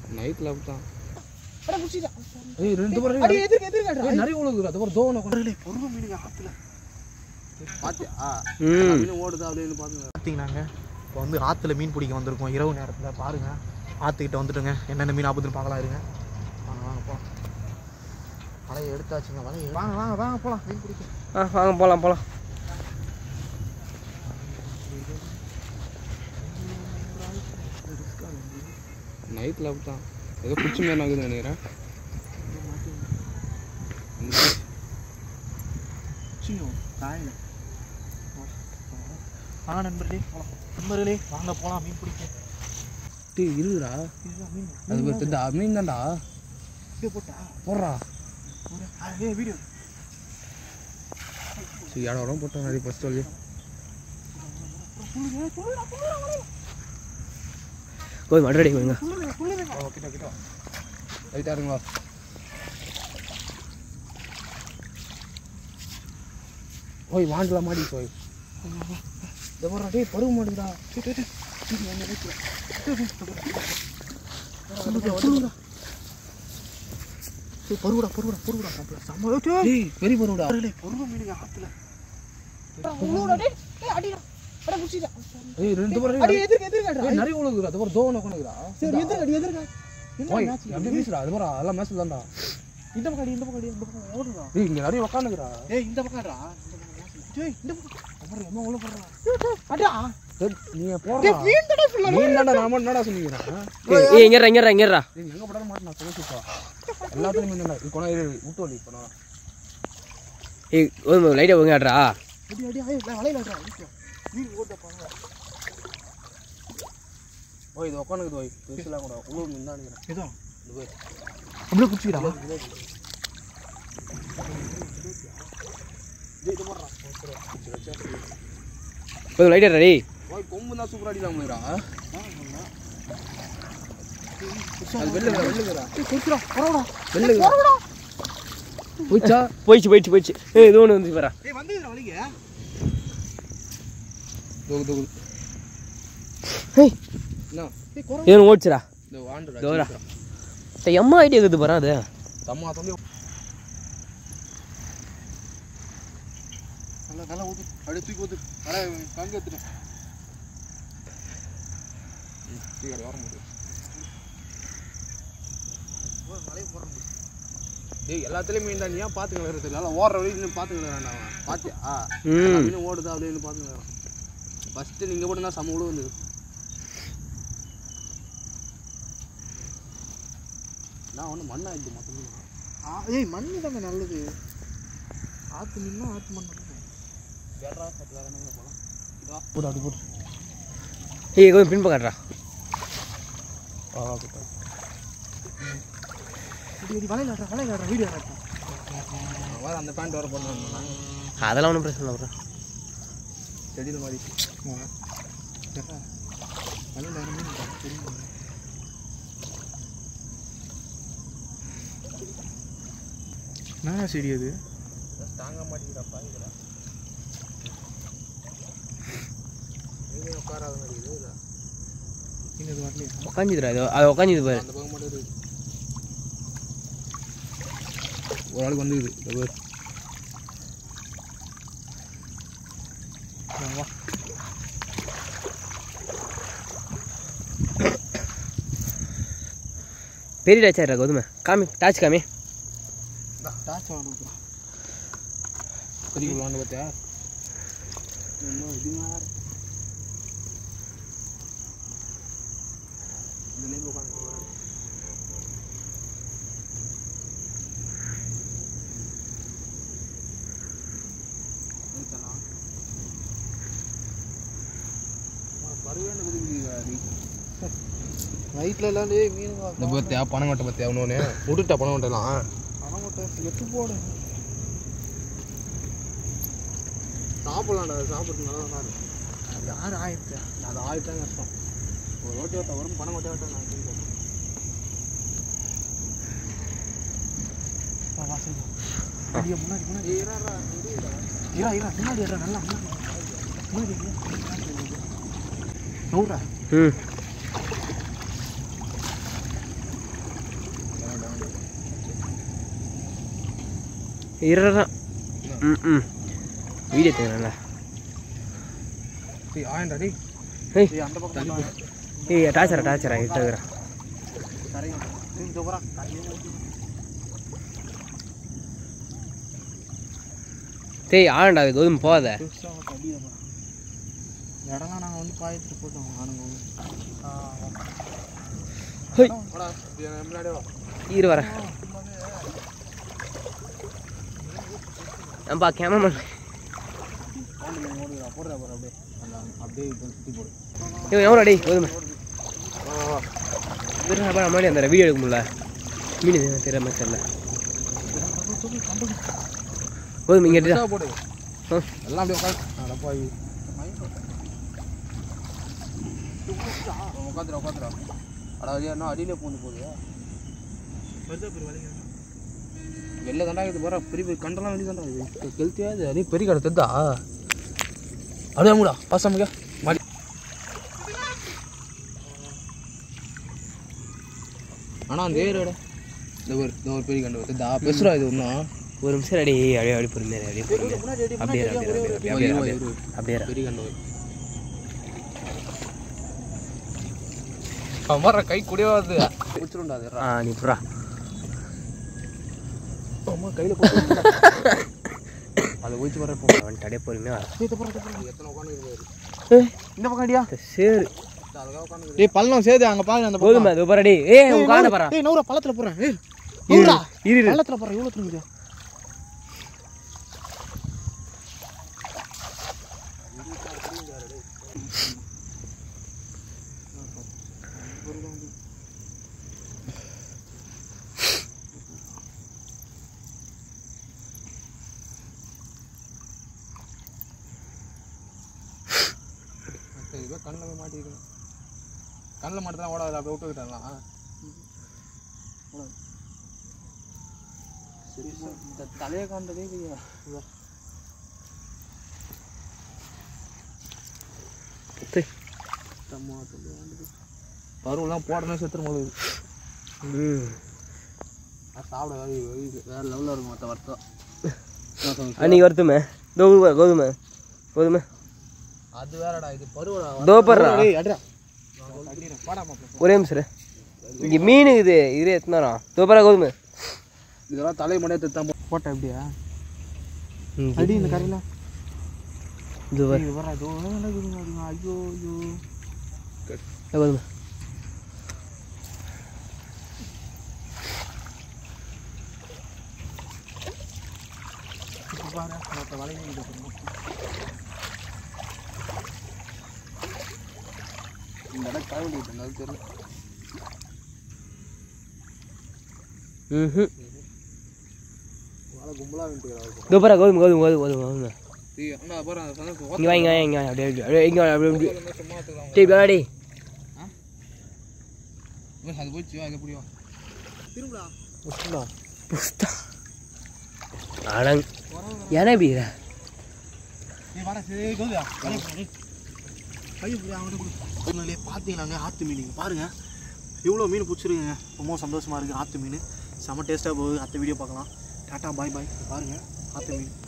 நைட்டில் அப்படித்தான் அட புடிச்சிடா ஏய் ரெண்டு பேரும் அடி எதிர்க்க எதிர்க்க நிறைய உழுகுது அது ஒரு தோணை கொண்டு பொறுமை மீனுங்க ஆத்துல பார்த்தியா ம் மீன் ஓடுது அப்படின்னு பார்த்துங்க பார்த்தீங்கன்னாங்க இப்போ வந்து ஆற்றுல மீன் பிடிக்க வந்திருக்கோம் இரவு நேரத்தில் பாருங்க ஆற்றுக்கிட்ட வந்துட்டுங்க என்னென்ன மீன் ஆபத்துன்னு பார்க்கலாம் இருங்க வாங்க வாங்க போகலாம் வலையை எடுத்தாச்சுங்க வலையை வாங்க வாங்க வாங்க போகலாம் மீன் பிடிக்க ஆ வாங்க போகலாம் போகலாம் நைட்டில் அப்படித்தான் ஏதோ குச்சி மீன் ஆகுதுன்னு நினைக்கிறேன் சியும் காயில் வாங்க நண்பர்களே போகலாம் நண்பர்களே வாங்க போகலாம் மீன் பிடிக்க டேய் இருக்குடா இதுதான் மீன் அது பேர் தெரிஞ்சா மீன் தான்டா வீடியோ போட்டா போடுறா ஏ வீடியோ சரி இடம் வரும் போட்டோம் நிறைய ஃபஸ்ட் சொல்லி போய் மறுபடி போய்ங்க ஓ கிட்ட கிட்ட ரைட்டாக இருங்களா ஓய் வாண்டலாம் மாடி போய் இந்த போடுறா டேய் பருவ மாடுடா பருவடா பருவடா பருவடா மாப்பிள்ள செம்ம டேய் பெரிய பருவடா பொருள் மீனுங்க ஆற்றுல ஏய் ரெண்டு பேரும் அடி எதிர்க்க எதிர்க்க ஏய் நிறைய உழுகுது அது ஒரு தோணை கொண்டுக்குறா சரி எதிர்க்க அடி எதிர்க்க ஓய் அப்படியே வீசுடா அது மாதிரி அதெல்லாம் மேட்ச் தான்டா இந்த பக்கம் அடி இந்த பக்கம் அடி இந்த பக்கம் ஓடுடா ஏய் இங்கே நிறைய உக்காந்துக்குறா ஏய் இந்த பக்கம்டா இந்த பக்கம் டேய் இந்த பக்கம் அப்புறம் என்ன உள்ள போடுறா அடா நீ போடுறா மீன் தடை ஃபுல்லா மீன் தான்டா நான் மட்டும் என்னடா சொன்னீங்க ஏய் இங்கேறா இங்கேறா இங்கேறா ஏய் எங்க போடாத மாட்டேன் நான் சொல்லிச்சுப்பா எல்லாத்துலயும் மீன் தான்டா இப்போ நான் விட்டு வலி இப்போ நான் ஏய் ஒரு லைட்டாக ஒங்காடுறா அடி அடி ஐயோ வலையில அடிடா அடிக்கலாம் மீன் ஓடுடா பாருங்க ஓய் இது உட்காந்துக்குது ஓய் பெருசுலாம் கூட உழவு மீன் தான் நினைக்கிறேன் ஏதோ இது போய் அப்படியே குச்சிடா கொஞ்சம் லைட்டாக ரெடி ஓய் கொம்பு தான் சூப்பராக அடிக்கலாம் போயிடா அது வெள்ளுகிறா வெள்ளுகிறா குச்சிடா பரவாடா வெள்ளுகிறா போயிச்சா போயிடுச்சு போயிடுச்சு போயிடுச்சு ஏய் இது ஒன்று வந்து பாரா ஏய் வந்துடா வலிங்க தோகு தோகு ஏய் என்ன ஏய் குறை இது ஒன்று ஓடிச்சுடா இந்த வாண்டுடா தோரா சரி எம்மா ஐடியா இருக்குது பாரா அது தம்மா தம்பி நல்லா நல்லா ஊத்து அப்படியே தூக்கி ஊத்து அட கங்க எடுத்துட்டேன் தூக்கி வர முடியும் டேய் எல்லாத்துலயும் மீன் தான் நீ ஏன் பார்த்துக்கலாம் இருக்கிறது இல்லை ஓடுற வரைக்கும் பார்த்துக்கலாம் அவன் பார்த்தியா ம் மீன் ஓடுதா அப்படின்னு பார்த்துக்கலாம் ஃபஸ்ட்டு நீங்கள் போட்டுனா சம உழவு வந்தது நான் ஒன்றும் மண்ணாயிடுச்சு மொத்தம் ஆ, ஏய் மண்ணு தாங்க நல்லது ஆத்து மீன்னா ஆத்து மண் நல்லது வேறா பத்து வேற என்ன போகலாம் போட்டு அப்படி போட்டு ஏய் கொஞ்சம் பின்பக்கம் காட்டுறா ஆ கிட்ட அடி அடி வலையில ஆடுறா வலையில ஆடுறா வீடியோ ஆடுறா வர அந்த பேண்ட் வர பண்ணாங்க அதெல்லாம் ஒன்றும் பிரச்சனை இல்லை bro. செடியில் மாதிரி வலையில ஆடுற மீன் இருக்கா? தெரியுமா? என்ன செடி அது தாங்க மாட்டேங்கிறா பாருங்கடா நீங்க உட்காராத மாதிரி இது இல்லை மீன் அது வரலையா உக்காஞ்சிதுடா இது அது உக்காஞ்சிது பாரு அந்த பக்கம் மட்டும் இருக்குது ஒரு ஆளுக்கு வந்துக்குது இந்த பேர் வா, வா பெரிய டாச்சாரா கோதுமை காமி டாச் காமி டாச் வாங்க பெரிய விளாண்டு பார்த்தியா இன்னும் இதுங்க இதுலேயே உட்காந்து பருவேன்னு குதிக்குது நைட்ல எல்லாம் டேய் மீன் இந்த பார்த்தியா பணம் கட்ட பார்த்தியா ஒன்று விட்டுட்டா பணம் கட்டலாம் பணமட்டை எட்டு போடு சாப்பிடலாம்டா சாப்பிட்றது நல்லா தான் இருக்கும் யார் ஆயிடுச்சு அது ஆயிட்டாங்க கஷ்டம் ஒரு ஓட்டி ஓட்ட வரும் பணம் ஓட்ட ஓட்ட நான் கேட்குறேன் வா வா சரி அடியா முன்னாடி முன்னாடி இரா இரா முன்னாடி இரா நல்லா முன்னாடி முன்னாடி நூறா ம் இருறா ம் ம் வீடியோ எடுத்துக்கிறேன்ல டேய் ஆயண்டா டேய் ஏய் ஏய், அந்த பக்கம் போடா. ஏய் டாச்சரா டாச்சரா இட்டுக்கிறேன் கரையும். ஏய், இதோ போடா. டேய் ஆண்டா அது கோதுமை போகாத பெருசா உனக்கு அடியில போடா. இந்த இடம்லாம் நாங்க வந்து பாயத்துட்டு போட்டோம் ஆனுங்க வந்து. ஹோய் வாடா இது என் முன்னாடியே வா இரு வரேன் ஏன்பா கேமராமேன் ஆண்டு நீ ஓடுடா போடுறா பாரு அப்படியே அந்த அப்படியே இது சுற்றி போடு இவன் எவ்வளோ டேய் கோதுமை வா வா வா வெறும் அப்புறம் முன்னாடி அந்த வீடியோ எடுக்க முடியல மீன் இது தெரியல மாதிரி தெரியல கோதுமை இங்கே எடுத்தா பெருசா போடு ஆ. எல்லாம் அப்படியே உட்காந்து அடப்பாவி உட்காந்துடா உட்காந்துடா அடா அது என்ன அடியிலே பூந்து போகுது வருதா பெரு வலிங்க. வெளில தாண்டா இது போகிற பெரிய பெரிய கண்டெல்லாம் வெளியே தாண்டா இது கெளுத்தியா இது நீ பெரிய கடை தெரிதா அப்படியே மூடா பாசாமிக்க மாடி ஆனால் அந்த ஏரோட இந்த ஒரு இந்த ஒரு பெரிய கண்டு தெரிதா பெருசுடா இது ஒன்றும் ஒரு நிமிஷம் அடி அப்படியே அப்படியே பொறுமையா இரு, அப்படியே பொறுமையா இரு. முன்னாடி அடி, அப்படியே இரு, முன்னாடி அப்படியே அடி, இரு, ஒரே அப்படியே ஒரு இரு, அப்படியே இரு, அப்படியே இரு. பெரிய கண்டு அம்மா கை கூடவே வருது பிடிச்சிருண்டா அது ஆ நீ புறா அம்மா கையில் போட்டு அதை ஒழிச்சு வர இப்போ வந்துட்டு அப்படியே பொறுமையா வர எத்தனை உட்காந்து இந்த பக்கம் அடியா சரி அதுக்காக உட்காந்து டேய் பள்ளம் சேது அங்க பாரு அந்த கோதுமை அது பாரு டேய் ஏய் உன் காண பாரா டேய் நவுரா பள்ளத்துல போறேன் ஏய் இரு நவுரா இரு இரு. பள்ளத்துல போறேன் இவ்வளவு தூரம் இதுவே கண்ணில் போய் மாட்டிருக்கணும் கண்ணில் மட்டும் தான் ஓடாது அப்படியே விட்டு விட்டாங்களாம் இந்த தலையை காண்டதே இல்லையா குத்து. பருவெல்லாம் போடணும் செத்துரும் போது ம் சாப்பிட வேற வேற லெவலில் இருக்கும் மற்ற வருத்தம் அன்னைக்கு வருத்துமே கோதுமை கோதுமை கோதுமை அது வேறடா இது பருவடா தோப்படுறா டேய் அடிடா பாடாமா ஒரே நிமிஷம் இரு. இங்க மீன் இது இது எத்தனை தோப்பரா கோதுமை இதெல்லாம் தலை மணியை திட்டம் போட்டா எப்படியா ம், அடி இந்த கரையில இது பாரு. இது வர இதோ நடக்குதுங்க அப்படிங்க ஐயோ ஐயோ இந்த கோதுமை இப்ப பாரு மொத்த வலையும் இது பண்ணும். இந்த இடம் கழுவிட்டு இருந்தது தெரியல ம் வாழை கும்பலாக வந்துட்டு தோப்பரா கோதுமை கோதுமை கோதுமை கோதுமை கோதுமை அண்ணா பாரு அந்த சந்தோஷம் இங்க வா இங்க வா இங்க வா அப்படியே அப்படியே அப்படியே இங்க வா அப்படியே அப்படியே சும்மா எடுத்துக்கலாம் டேய் பாடி அது போச்சு அது எப்படியோ திரும்புடா புஷ்டா புஸ்தா அடங் ஏன்னா இப்படி இருக்கற? நீ வாடா சரி கோதுடா கையை போடு கையை போடு அவன்கிட்ட கொடு உண்மையிலே பார்த்தீங்களாங்க ஆற்று மீன் இங்க பாருங்க இவ்வளோ மீன் பிடிச்சிருக்குங்க ரொம்ப சந்தோஷமா இருக்குது ஆற்று மீன் செம்ம டேஸ்ட்டாக போகுது அடுத்த வீடியோ பார்க்கலாம் டாட்டா பாய் பாய் பாருங்க ஆற்று மீன்